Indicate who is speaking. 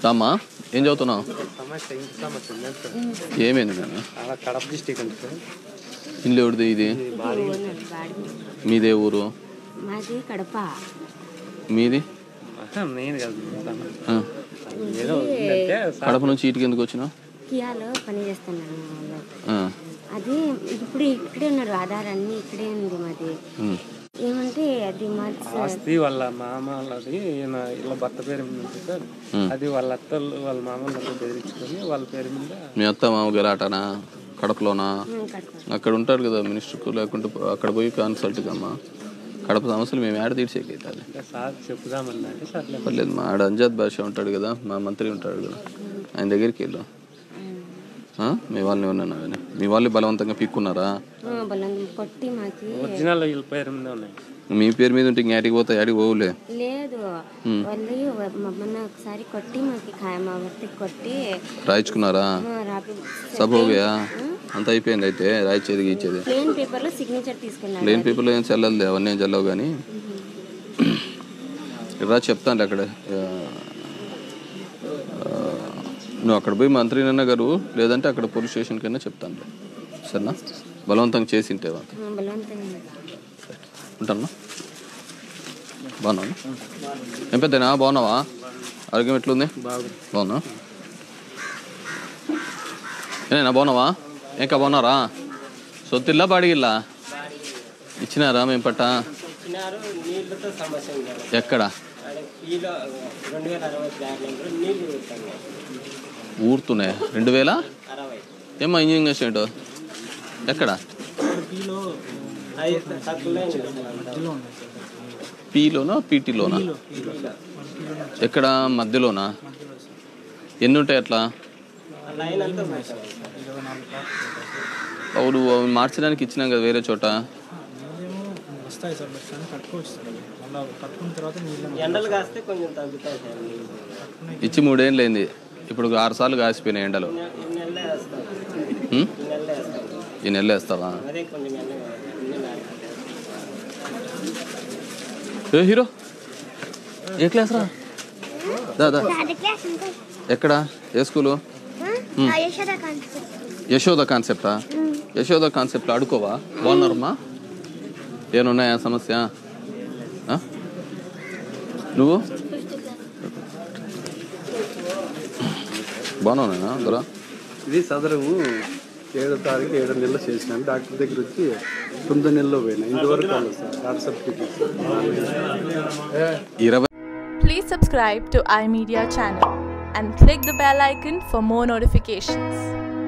Speaker 1: రామ్మా ఏం చదువుతున్నావు
Speaker 2: సమస్య ఇంటి సమస్య ఉంది సార్
Speaker 1: ఏమైంది నేను
Speaker 2: అలా కడప డిస్టిక్ అంటే సార్
Speaker 1: ఇల్లు ఎవరిది ఇది
Speaker 3: బాడి
Speaker 1: మీదే ఊరు
Speaker 3: మాది కడప
Speaker 1: మీది
Speaker 2: ఆహా, నేను కాదు చెప్తాను.
Speaker 1: ఆ.
Speaker 2: ఏదో ఉందంటే సార్
Speaker 1: కడప నుంచి ఇటుకి ఎందుకు వచ్చినావు
Speaker 3: కియాలో పని చేస్తున్నాను మా ఊళ్ళో.
Speaker 1: ఆ.
Speaker 3: అది ఇప్పుడు ఇక్కడే ఉన్నారు ఆధార్ అన్ని ఇక్కడే ఉంది మాది
Speaker 1: ఉమ్.
Speaker 3: ఏమంటే అది మాది సార్
Speaker 2: ఆస్తి వాళ్ళ మామ వాళ్ళది ఈయన ఇలా భర్త పేరు మీద ఉంది సార్ అది వాళ్ళ అత్తలు వాళ్ళ మామ వాళ్ళతో బెదిరించుకొని వాళ్ళ పేరు మీద
Speaker 1: మీ అత్త మామ గలాటనా కడపలోనా
Speaker 3: మేము కడప
Speaker 1: అక్కడ ఉంటారు కదా మినిస్టర్కు లేకుంటే అక్కడ పోయి కన్సల్ట్ కమ్మా కడప సమస్యలు మేము ఆడ తీర్చేకైతుంది
Speaker 2: అంటే సార్ చెప్పుదామన్నాడు సార్
Speaker 1: పర్లేదు మా ఆడ అంజాద్ భాష ఉంటాడు కదా మా మంత్రి ఉంటాడు కదా ఆయన దగ్గరికి వెళ్ళు ఆ? మీ వాళ్ళని ఏమన్నా కానీ మీ వాళ్ళు బలవంతంగా పిక్కున్నారా
Speaker 3: ఆ, బలం కొట్టి మాకి
Speaker 2: ఒరిజినల్ వీళ్ళ పేరు మీద ఉన్నాయి
Speaker 1: మీ పేరు మీద ఉంటే ఇంక యాడికి పోతా యాడికి పోవులే
Speaker 3: లేదు వాళ్ళు మొన్న ఒకసారి కొట్టి మాకి ఖా- మా భర్తకి కొట్టి
Speaker 1: రాయించుకున్నారా
Speaker 3: ఆ, రాపి
Speaker 1: సబ్ హోగయా అంత అయిపోయింది అయితే రాయిచ్చేది గీచేది
Speaker 3: ప్లేన్ పేపర్లో సిగ్నేచర్ తీసుకున్నాడు
Speaker 1: ప్లేన్ పేపర్లో ఏం చల్లదు అవన్నీ ఏం చల్లవు కానీ రా చెప్తాను అక్కడ ఆ, ఆ, నువ్వు అక్కడ పోయి మంత్రి నాన్న గారు లేదంటే అక్కడ పోలీస్ స్టేషన్ కన్నా చెప్తాను సరేనా బలవంతంగా చేసి ఉంటే
Speaker 3: ఆ, బలవంతంగా
Speaker 1: ఉంటాను బాగున్నాను ఏం పెద్దనా బాగున్నావా ఆరోగ్యం ఎట్లుంది బాగున్నా ఏనా బాగున్నావా ఇంకా బాగున్నారా సొత్తిల్లా బాడిగిల్లా ఇచ్చినారా మేము పట్ట
Speaker 2: నీళ్ళతో సమస్య ఉంది
Speaker 1: ఎక్కడ
Speaker 2: ఈలో రెండు వేల అరవై బ్యాగ్ నీళ్ళు
Speaker 1: ఊరుతున్నాయి రెండు వేల
Speaker 2: అరవై
Speaker 1: ఏమ్మా ఇంజనీరింగ్ స్టూడెంట్ ఎక్కడ పీలోనా పీటీలోనా ఎక్కడ మధ్యలోనా ఎన్ని ఉంటాయి అట్లా
Speaker 2: లైన్ అంతా
Speaker 1: అవును అవి మార్చడానికి ఇచ్చినాం కదా వేరే చోట
Speaker 4: వస్తాయి సార్ బట్ కానీ కట్టుకోవచ్చు సార్ మళ్ళీ కట్టుకున్న తర్వాత నీళ్ళు
Speaker 2: ఎండలు కాస్తే కొంచెం తగ్గుతాయి సార్ నీళ్ళు
Speaker 1: ఇచ్చి మూడేళ్ళు అయింది ఇప్పుడు ఆరు సార్లు కాసిపోయినాయి ఎండలు
Speaker 2: ఈ నెలలే వేస్తాం
Speaker 1: ఉం?
Speaker 2: ఈ నెలలే వేస్తాం
Speaker 1: ఈ నెల వేస్తావా
Speaker 2: అదే కొంచెం ఎండ నీళ్ళు ఆరిపోతాయి.
Speaker 1: ఏ హీరో ఏ క్లాస్ రా దాదా ఎక్కడ ఏ స్కూలు యశోద కాన్సెప్టా యశోద కాన్సెప్ట్లో ఆడుకోవా బాగున్నారమ్మా ఏమున్నాయా సమస్య ఆ? నువ్వు బాగున్నావునా దొరా
Speaker 5: ఇది సదరము ఏడో తారీఖు ఏడో నెలలో చేసినాను డాక్టర్ దగ్గర వచ్చి తొమ్మిది నెలలో పోయినా ఇంతవరకు కాలేదు సార్ డాక్టర్ సర్టిఫికేట్
Speaker 1: ఇరవై
Speaker 6: Please subscribe to iMedia channel and click the bell icon for more notifications.